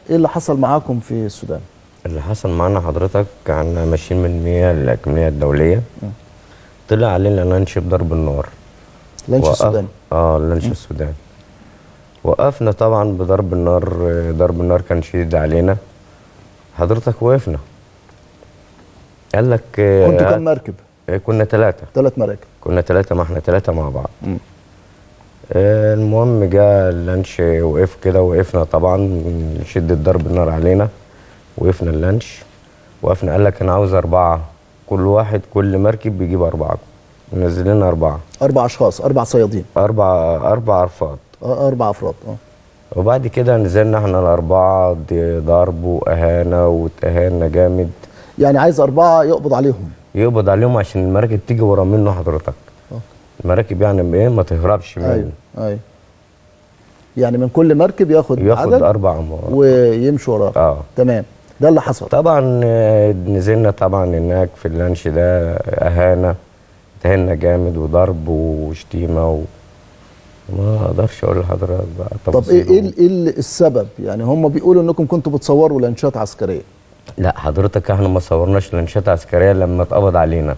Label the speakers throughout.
Speaker 1: ايه اللي حصل معاكم في السودان
Speaker 2: اللي حصل معانا حضرتك كنا ماشيين من المياه الأكمنية الدولية طلع علينا لانش بضرب النار
Speaker 1: لانش
Speaker 2: وقف-
Speaker 1: السودان
Speaker 2: اه لانش السودان وقفنا طبعا بضرب النار آه، ضرب النار كان شديد علينا حضرتك وقفنا قال لك آه،
Speaker 1: كنتوا كام مركب
Speaker 2: آه، كنا ثلاثة
Speaker 1: ثلاث مراكب
Speaker 2: كنا ثلاثة ما احنا ثلاثة مع بعض
Speaker 1: مم.
Speaker 2: آه، المهم جاء اللانش وقف كده وقفنا طبعا من شدة ضرب النار علينا وقفنا اللانش وقفنا قال لك انا عاوز أربعة كل واحد كل مركب بيجيب أربعة نزل لنا أربعة
Speaker 1: اربع اشخاص اربع صيادين
Speaker 2: أربع أربع أرفاد
Speaker 1: آه، اربع افراد اه
Speaker 2: وبعد كده نزلنا احنا الأربعة دي ضرب وأهانة واتأهانا جامد
Speaker 1: يعني عايز اربعه يقبض عليهم
Speaker 2: يقبض عليهم عشان المراكب تيجي ورا منه حضرتك
Speaker 1: آه.
Speaker 2: المراكب يعني ايه ما تهربش منه
Speaker 1: ايوه ايوه يعني من كل مركب ياخد,
Speaker 2: ياخد
Speaker 1: عدد
Speaker 2: أربع أموال
Speaker 1: ويمشوا وراه
Speaker 2: اه
Speaker 1: تمام ده اللي حصل
Speaker 2: طبعا آه، نزلنا طبعا هناك في اللانش ده اهانه اتهنا جامد وضرب وشتيمه و... ما اقدرش اقول لحضرتك بقى
Speaker 1: طب ايه
Speaker 2: تفاصيل
Speaker 1: ايه ال- إيه ال- السبب يعني هم بيقولوا انكم كنتوا بتصوروا لانشات عسكريه
Speaker 2: لا حضرتك احنا ما صورناش لانشات عسكريه لما اتقبض علينا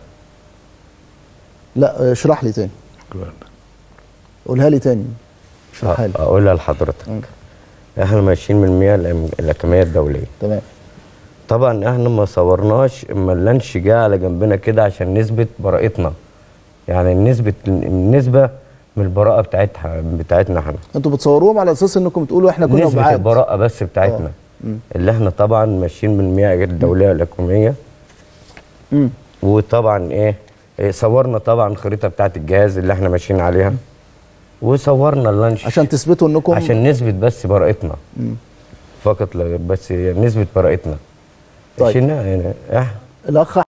Speaker 1: لا آه، اشرح لي تاني قولها لي تاني اشرحها لي
Speaker 2: اقولها لحضرتك احنا ماشيين من المياه الأم- الاكاديميه الدوليه
Speaker 1: تمام
Speaker 2: طبعا احنا ما صورناش اما اللانش جه على جنبنا كده عشان نثبت براءتنا يعني نثبت النسبه من البراءه بتاعتها بتاعتنا احنا
Speaker 1: انتوا بتصوروهم على اساس انكم تقولوا احنا كنا
Speaker 2: نسبة
Speaker 1: بعاد
Speaker 2: البراءة بس بتاعتنا اللي احنا طبعا ماشيين من المياه الدولية الإقليمية
Speaker 1: مم.
Speaker 2: وطبعا ايه, إيه صورنا طبعا الخريطة بتاعت الجهاز اللي احنا ماشيين عليها وصورنا اللانش
Speaker 1: عشان تثبتوا انكم
Speaker 2: عشان نثبت بس براءتنا فقط لا غير بس نثبت براءتنا
Speaker 1: طيب.
Speaker 2: عشان يعني إح-
Speaker 1: الاخ